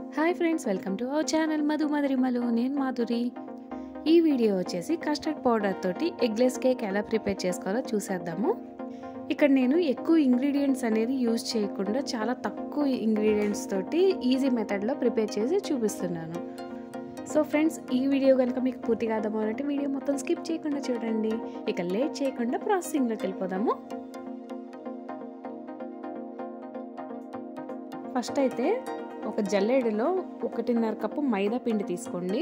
hi friends welcome to our channel Madhu Madhurimalu నేను మాధురి ఈ video వచ్చేసి కస్టర్డ్ పౌడర్ తోటి ఎగ్లెస్ కేక్ ఎలా ప్రిపేర్ చేసుకోవాలో చూసేద్దాము ఇక్కడ నేను ఎక్కువ ఇంగ్రీడియంట్స్ అనేది యూజ్ చేయకుండా చాలా తక్కువ ఇంగ్రీడియంట్స్ తోటి ఈజీ మెథడ్లో ప్రిపేర్ చేసి చూపిస్తున్నాను సో ఫ్రెండ్స్ ఈ వీడియో కనుక మీకు పూర్తిగా అర్థమవునంటే వీడియో మొత్తం స్కిప్ చేయకుండా చూడండి ఇక లేట్ చేయకుండా ప్రాసెసింగ్లోకి వెళ్ళిపోదాము ఫస్ట్ అయితే ఒక జల్లెడలో ఒకటిన్నర కప్పు మైదా పిండి తీసుకోండి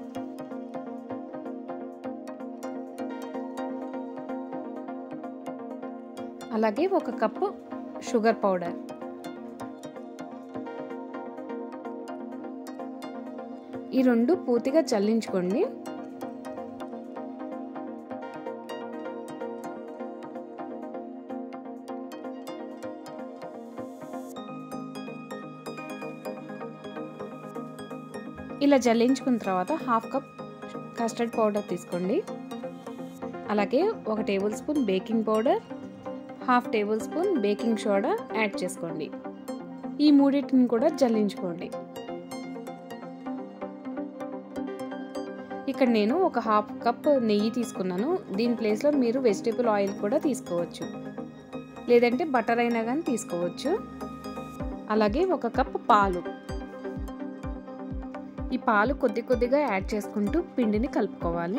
అలాగే ఒక కప్పు షుగర్ పౌడర్ ఈ రెండు పూర్తిగా చల్లించుకోండి ఇలా జల్లించుకున్న తర్వాత హాఫ్ కప్ కస్టర్డ్ పౌడర్ తీసుకోండి అలాగే ఒక tablespoon baking powder half tablespoon baking soda add చేసుకోండి ఈ మూడింటిని కూడా జల్లించుకోండి ఇక్కడ నేను ఒక హాఫ్ కప్ నెయ్యి తీసుకున్నాను దీని ప్లేస్లో మీరు వెజిటేబుల్ ఆయిల్ కూడా తీసుకోవచ్చు లేదంటే బటర్ అయినా కానీ తీసుకోవచ్చు అలాగే ఒక కప్ పాలు ఈ పాలు కొద్ది కొద్దిగా యాడ్ చేసుకుంటూ పిండిని కలుపుకోవాలి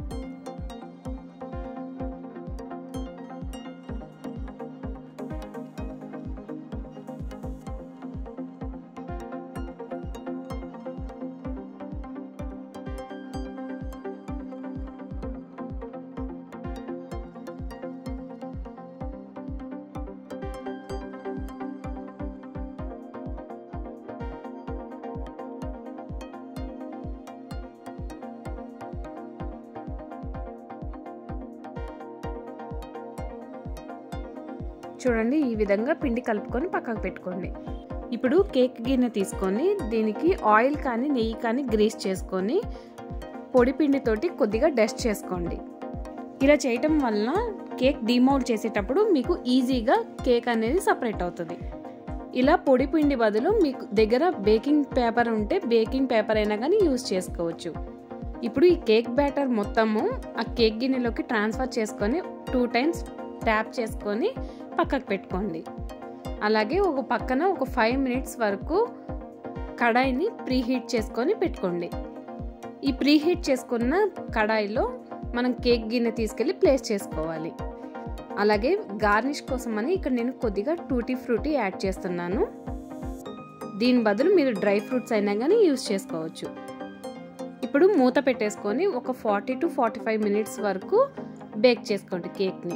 చూడండి ఈ విధంగా పిండి కలుపుకొని పక్కకు పెట్టుకోండి ఇప్పుడు కేక్ గిన్నె తీసుకొని దీనికి ఆయిల్ కానీ నెయ్యి కానీ గ్రీస్ చేసుకొని పొడి పిండితోటి కొద్దిగా డస్ట్ చేసుకోండి ఇలా చేయటం వలన కేక్ డిమౌల్డ్ చేసేటప్పుడు మీకు ఈజీగా కేక్ అనేది సపరేట్ అవుతుంది ఇలా పొడి పిండి బదులు మీకు దగ్గర బేకింగ్ పేపర్ ఉంటే బేకింగ్ పేపర్ అయినా కానీ యూజ్ చేసుకోవచ్చు ఇప్పుడు ఈ కేక్ బ్యాటర్ మొత్తము ఆ కేక్ గిన్నెలోకి ట్రాన్స్ఫర్ చేసుకొని టూ టైమ్స్ ట్యాప్ చేసుకొని పక్కకు పెట్టుకోండి అలాగే ఒక పక్కన ఒక ఫైవ్ మినిట్స్ వరకు కడాయిని ప్రీహీట్ చేసుకొని పెట్టుకోండి ఈ ప్రీహీట్ చేసుకున్న కడాయిలో మనం కేక్ గిన్నె తీసుకెళ్ళి ప్లేస్ చేసుకోవాలి అలాగే గార్నిష్ కోసం అని ఇక్కడ నేను కొద్దిగా టూటీ ఫ్రూటీ యాడ్ చేస్తున్నాను దీని బదులు మీరు డ్రై ఫ్రూట్స్ అయినా కానీ యూస్ చేసుకోవచ్చు ఇప్పుడు మూత పెట్టేసుకొని ఒక forty to forty five minutes వరకు బేక్ చేసుకోండి కేక్ని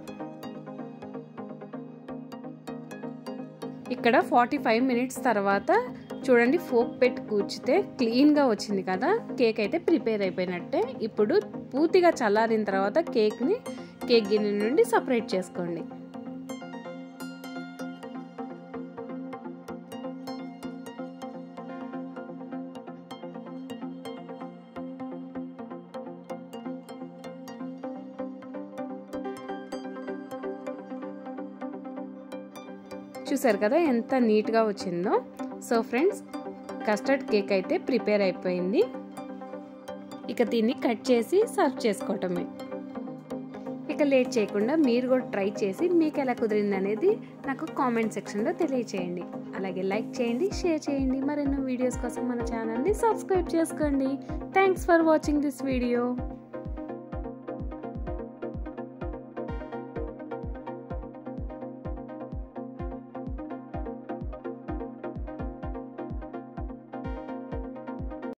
ఇక్కడ ఫార్టీ ఫైవ్ మినిట్స్ తర్వాత చూడండి ఫోక్ పెట్టి కూర్చితే క్లీన్గా వచ్చింది కదా కేక్ అయితే ప్రిపేర్ అయిపోయినట్టే ఇప్పుడు పూర్తిగా చల్లారిన తర్వాత కేక్ని కేక్ గిన్నె నుండి సపరేట్ చేసుకోండి చూసారు కదా ఎంత నీట్గా వచ్చిందో సో ఫ్రెండ్స్ కస్టర్డ్ కేక్ అయితే ప్రిపేర్ అయిపోయింది ఇక దీన్ని కట్ చేసి సర్వ్ చేసుకోవటమే ఇక లేట్ చేయకుండా మీరు కూడా ట్రై చేసి మీకు ఎలా కుదిరింది అనేది నాకు కామెంట్ సెక్షన్లో తెలియచేయండి అలాగే లైక్ చేయండి షేర్ చేయండి మరెన్నో వీడియోస్ కోసం మన ఛానల్ని సబ్స్క్రైబ్ చేసుకోండి thanks for watching this video